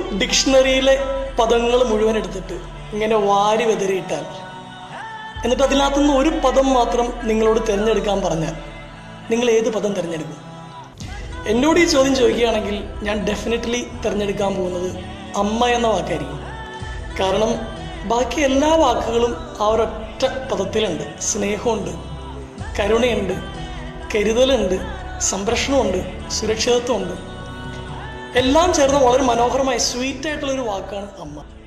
ഡിക്ഷണറിയിലെ പദങ്ങൾ മുഴുവൻ എടുത്തിട്ട് ഇങ്ങനെ വാരി വെതറിയിട്ടാൽ എന്നിട്ട് അതിനകത്തുനിന്ന് ഒരു പദം മാത്രം നിങ്ങളോട് തിരഞ്ഞെടുക്കാൻ പറഞ്ഞാൽ നിങ്ങൾ ഏത് പദം തിരഞ്ഞെടുക്കും എന്നോട് ഈ ചോദ്യം ചോദിക്കുകയാണെങ്കിൽ ഞാൻ ഡെഫിനറ്റ്ലി തിരഞ്ഞെടുക്കാൻ പോകുന്നത് അമ്മ എന്ന വാക്കായിരിക്കും കാരണം ബാക്കി എല്ലാ വാക്കുകളും ആ ഒരൊറ്റ പദത്തിലുണ്ട് സ്നേഹമുണ്ട് കരുണയുണ്ട് കരുതലുണ്ട് സംരക്ഷണമുണ്ട് സുരക്ഷിതത്വമുണ്ട് എല്ലാം ചേർന്ന് വളരെ മനോഹരമായ സ്വീറ്റ് ആയിട്ടുള്ള ഒരു വാക്കാണ് അമ്മ